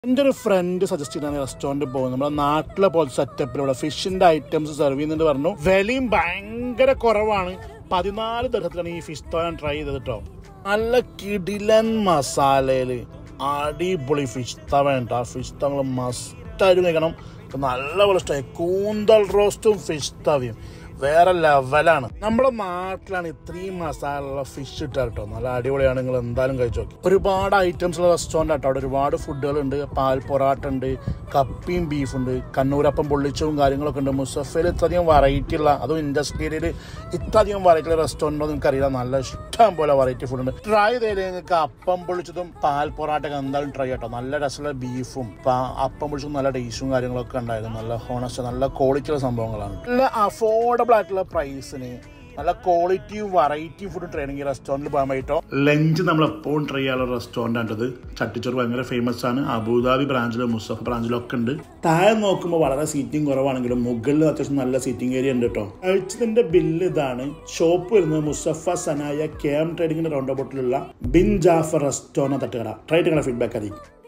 എൻ്റെ ഒരു friend suggest ചെയ്താണ് റെസ്റ്റോറൻറ്റ് പോകുന്നത് നമ്മുടെ നാട്ടിലെ പോലെ സെറ്റപ്പിൽ ഇവിടെ ഫിഷിന്റെ ഐറ്റംസ് സെർവ് ചെയ്യുന്നുണ്ട് പറഞ്ഞു വിലയും ഭയങ്കര കുറവാണ് പതിനാല് ദിവസത്തിലാണ് ഈ ഫിഷ് തോരൻ ട്രൈ ചെയ്തത് കേട്ടോ നല്ല കിടിലൻ മസാലയില് അടിപൊളി ഫിഷ് തവ ഉണ്ട് ആ ഫിഷ് തവ മസ്റ്റായിട്ട് കഴിക്കണം നല്ലപോലെ ഇഷ്ടമായി കൂന്തൽ റോസ്റ്റും ഫിഷ് തവയും വേറെ ലെവലാണ് നമ്മുടെ നാട്ടിലാണ് ഇത്രയും മസാല ഫിഷ് ഇട്ടാ കേട്ടോ നല്ല അടിപൊളിയാണ് നിങ്ങൾ എന്തായാലും കഴിച്ചു നോക്കി ഒരുപാട് ഐറ്റംസ് ഉള്ള റെസ്റ്റോറൻ്റ് ആട്ടോ അവിടെ ഒരുപാട് ഫുഡുകൾ ഉണ്ട് പാൽ പൊറാട്ട ഉണ്ട് കപ്പിയും ബീഫ് ഉണ്ട് കണ്ണൂരപ്പം പൊള്ളിച്ചതും കാര്യങ്ങളൊക്കെ ഉണ്ട് മുസഫയിൽ ഇത്രയധികം വെറൈറ്റി ഉള്ള അതും ഇൻഡസ്ട്രിയലിൽ ഇത്രയധികം വെറൈറ്റി ഉള്ള റെസ്റ്റോറൻറ്റോ നിങ്ങൾക്ക് അറിയില്ല നല്ല ഇഷ്ടം പോലെ വെറൈറ്റി ഫുഡ് ഉണ്ട് ട്രൈ ചെയ്തതിൽ നിങ്ങൾക്ക് അപ്പം പൊള്ളിച്ചതും പാൽ പൊറാട്ടൊക്കെ എന്തായാലും ട്രൈ ആട്ടോ നല്ല രസമുള്ള ബീഫും അപ്പം പൊള്ളിച്ചതും നല്ല ടേസ്റ്റും കാര്യങ്ങളൊക്കെ ഉണ്ടായിരുന്നു നല്ല ഹോണസ്റ്റ് നല്ല ക്വാളിറ്റി ഉള്ള സംഭവങ്ങളാണ് നല്ല അഫോർഡബിൾ ആയിട്ടുള്ള പ്രൈസിന് നല്ല ക്വാളിറ്റിയും വെറൈറ്റി ഫുഡും ട്രെയിനിങ് റെസ്റ്റോറൻറ്റിൽ പോകാൻ പറ്റോ ലഞ്ച് നമ്മൾ എപ്പോഴും ട്രൈ ചെയ്യാനുള്ള റെസ്റ്റോറൻ്റ് ആണിത് ചട്ടിച്ചോറ് ഭയങ്കര ഫേമസ് ആണ് അബുദാബി ബ്രാഞ്ചിലും മുസഫ ബ്രാഞ്ചിലും ഒക്കെ ഉണ്ട് താഴെ നോക്കുമ്പോൾ വളരെ സീറ്റിംഗ് കുറവാണെങ്കിലും മുകളിൽ അത്യാവശ്യം നല്ല സീറ്റിംഗ് ഏരിയ ഉണ്ട് കേട്ടോ കഴിച്ചതിന്റെ ബില്ല് ഇതാണ് ഷോപ്പ് വരുന്നത് മുസഫ സനായ കെ എം ട്രേഡിങ്ങിന്റെ റൗണ്ട് ബോട്ടിലുള്ള ബിൻ ജാഫർ റെസ്റ്റോറൻറ്റ് തട്ടുകട ട്രൈ നിങ്ങളുടെ ഫീഡ്ബാക്ക് അറിയിക്കും